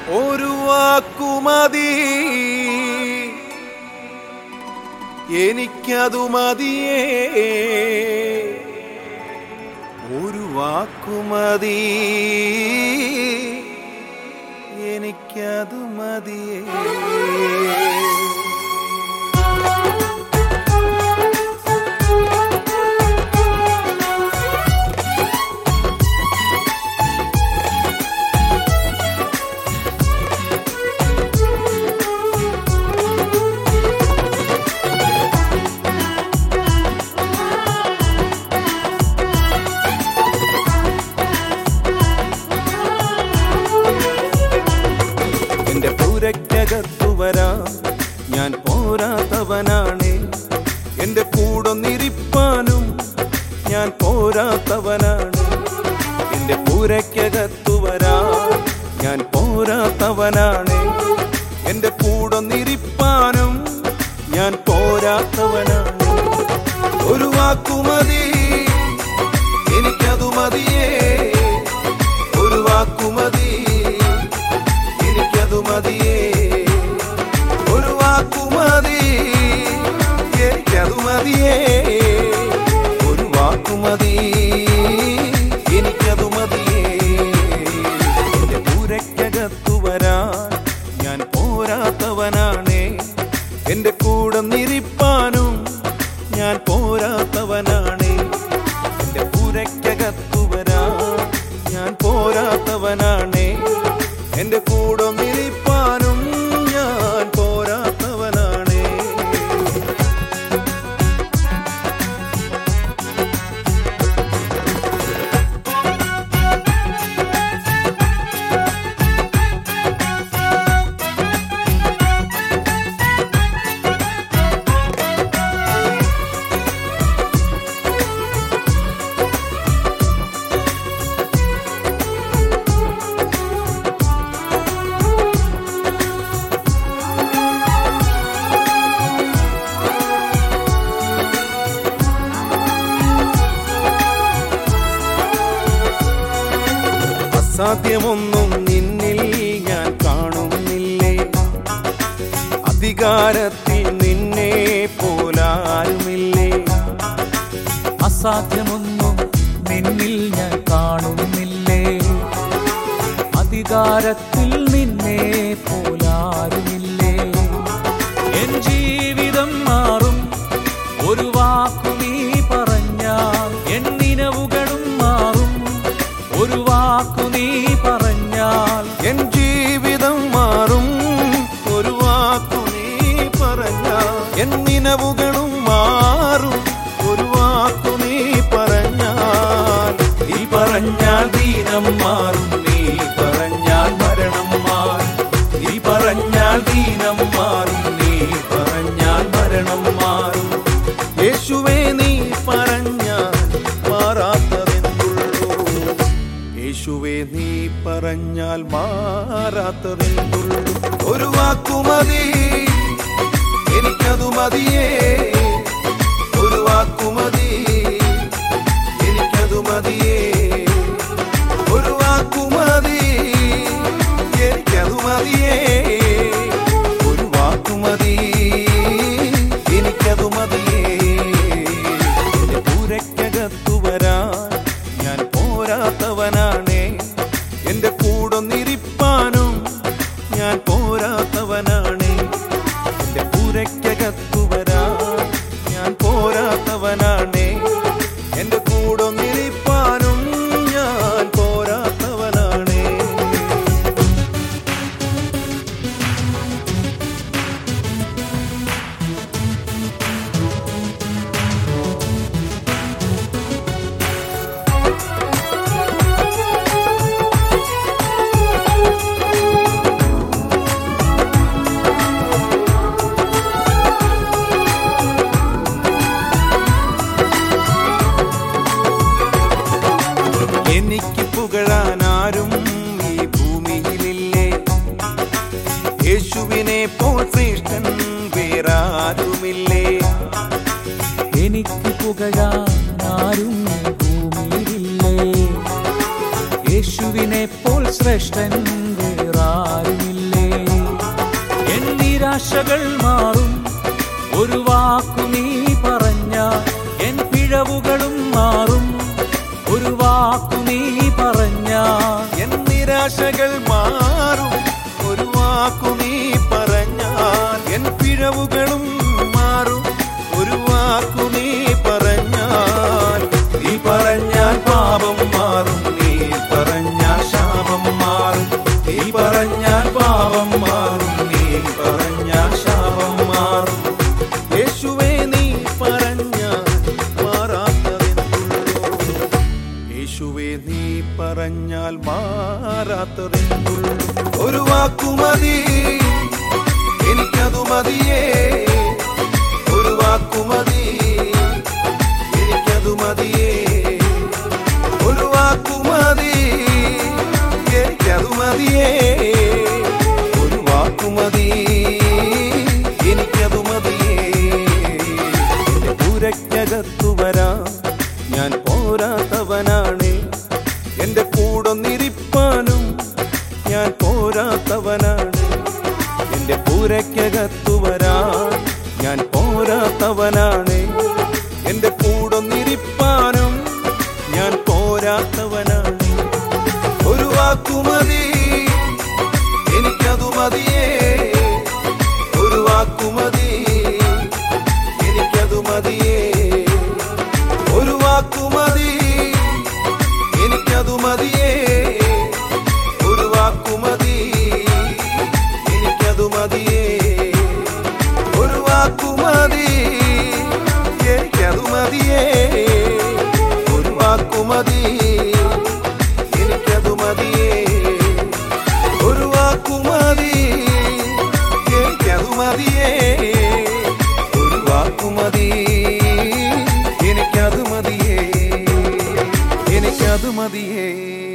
ഒരു വാക്കുമതി എനിക്കതു മതിയേ ഒരു വാക്കുമതി എനിക്കതു മതിയേ എന്റെ പൂരക്കകത്തു വരാം ഞാൻ പോരാത്തവനാണ് എന്റെ കൂടൊന്നിരിപ്പാനും ഞാൻ പോരാത്തവനാണ് എന്റെ പൂരക്കകത്തു വരാം ഞാൻ പോരാത്തവനാണ് എന്റെ കൂടൊന്നിരിപ്പാനും ഞാൻ പോരാത്തവനാണ് ഒരു വാക്കുമതി എനിക്കതു മതിയേ ഒരു വാക്കുമതി എനിക്കതു മതിയേ ഒരു വാക്കുമതി എനിക്കതു മതിയേ ഒരു വാക്കുമതി എനിക്കതു മതിയേ എന്റെ പൂരക്കകത്തു വരാൻ ഞാൻ പോരാത്തവനാണേ എന്റെ കൂടെ നിരിപ്പാനും ഞാൻ പോരാത്തവനാണേ എന്റെ പൂരക്കകത്തു വരാൻ ഞാൻ പോരാത്തവനാണേ എന്റെ കൂടെ നിരിപ്പാനും ഞാൻ പോരാത്തവനാണേ അസാധ്യമൊന്നും നിന്നിൽ ഞാൻ കാണുന്നില്ലേ അധികാരത്തിൽ നിന്നെ പോലാരുമില്ലേ അസാധ്യമൊന്നും നിന്നിൽ ഞാൻ കാണുന്നില്ലേ അധികാരത്തിൽ നിന്നെ പോലാരുമില്ലേ എൻ ജീവിതം മാറും ഒരു വാക്കു നീ പറഞ്ഞാൽ എൻ നിലവുകളും മാറും ഒരു വാക്കു നീ പറഞ്ഞാൽ എൻ ജീവിതം മാറും ഒരു വാക്കു നീ പറഞ്ഞ എൻ നിലവുകളും മാറും ഒരു വാക്കു നീ പറഞ്ഞാൽ നീ പറഞ്ഞാൽ ദീനം മാറും നീ പറഞ്ഞാൽ മരണം മാറും നീ പറഞ്ഞാൽ ദീനം മാറും നീ പറഞ്ഞാൽ മരണം മാറും യേശുവേ നീ പറഞ്ഞാൽ മാറാത്തതെന്തുള്ളൂ യേശുവേ നീ പറഞ്ഞാൽ മാറാത്തതെന്തുള്ളൂ ഒരു വാക്കുമതി എനിക്കതു മതിയേ ഒരു വാക്കുമതി എനിക്കതു മതിയേ ഒരു വാക്കുമതി എനിക്കതു മതിയേ ഒരു വാക്കുമതി എനിക്കതു മതിയേ എന്റെ പൂരക്കകത്തു വരാൻ ഞാൻ പോരാത്തവനാണേ എന്റെ കൂടൊന്നിരിപ്പാനും ഞാൻ പോരാത്തവനാണേ എന്റെ പൂരക്കകത്തു വരാൻ ഞാൻ പോരാത്തവനാണേ എന്റെ കൂടൊന്നിരിപ്പാനും ഞാൻ പോരാത്തവനാണേ എനിക്ക് പുകഴാൻ ആരും ഈ ഭൂമിയിലില്ലേ യേശുവിനെ പോൽ ശ്രേഷ്ഠൻ വേറാരുമില്ലേ എനിക്ക് പുകഴാൻ ആരും ഭൂമിയിലില്ലേ യേശുവിനെ പോൽ ശ്രേഷ്ഠൻ വേറാരും നിരാശകൾ മാറും ഒരു വാക്കു നീ പറഞ്ഞ എൻ പിഴവുകളും മാറും ഒരു വാക്കു നീ പറഞ്ഞ എൻ നിരാശകൾ മാറും ഒരു വാക്കു നീ പറഞ്ഞാൽ എൻ പിഴവുകളും മാറും ഒരു വാക്കു നീ പറഞ്ഞാൽ നീ പറഞ്ഞാൽ പാപം മാറും നീ പറഞ്ഞാൽ ശാപം മാറും നീ പറഞ്ഞാൽ പാപം മാറും നീ പറഞ്ഞാൽ ശാപം മാറും യേശുവേ നീ പറഞ്ഞാൽ മാറാത്തതെന്നുള്ളൂ യേശുവേ നീ പറഞ്ഞാൽ മാറാത്തതെന്നുള്ളൂ ഒരു വാക്കുമതി എനിക്കതു മതിയേ ഒരു വാക്കുമതി എനിക്കതു മതിയേ ഒരു വാക്കുമതി എനിക്കതു മതിയേ ഒരു വാക്കുമതി എനിക്കതു മതിയേ എന്റെ പൂരയ്ക്കകത്തു വരാം ഞാൻ പോരാത്തവനാണ് എന്റെ കൂടൊന്നിരിപ്പാനും ഞാൻ പോരാത്തവനാണ് എന്റെ പൂരയ്ക്കകത്തു വരാൻ ഞാൻ പോരാത്തവനാണ് എന്റെ കൂടൊന്നിരിപ്പാനും ഞാൻ പോരാത്തവനാണ് ഒരു വാക്കുമതി എനിക്കതു മതിയേ ഒരു വാക്കുമതി എനിക്കതു മതിയേ ഒരു വാക്കുമതി എനിക്കതു മതിയേ ഒരു വാക്കുമതി എനിക്കതു മതിയേ ഒരു വാക്കുമതി എനിക്കതു മതിയേ ഒരു വാക്കുമതി എനിക്കതു മതിയേ ഒരു വാക്കുമതി എനിക്കതു മതിയേ ഒരു വാക്കുമതി എനിക്കതു മതിയേ എനിക്കതു മതിയേ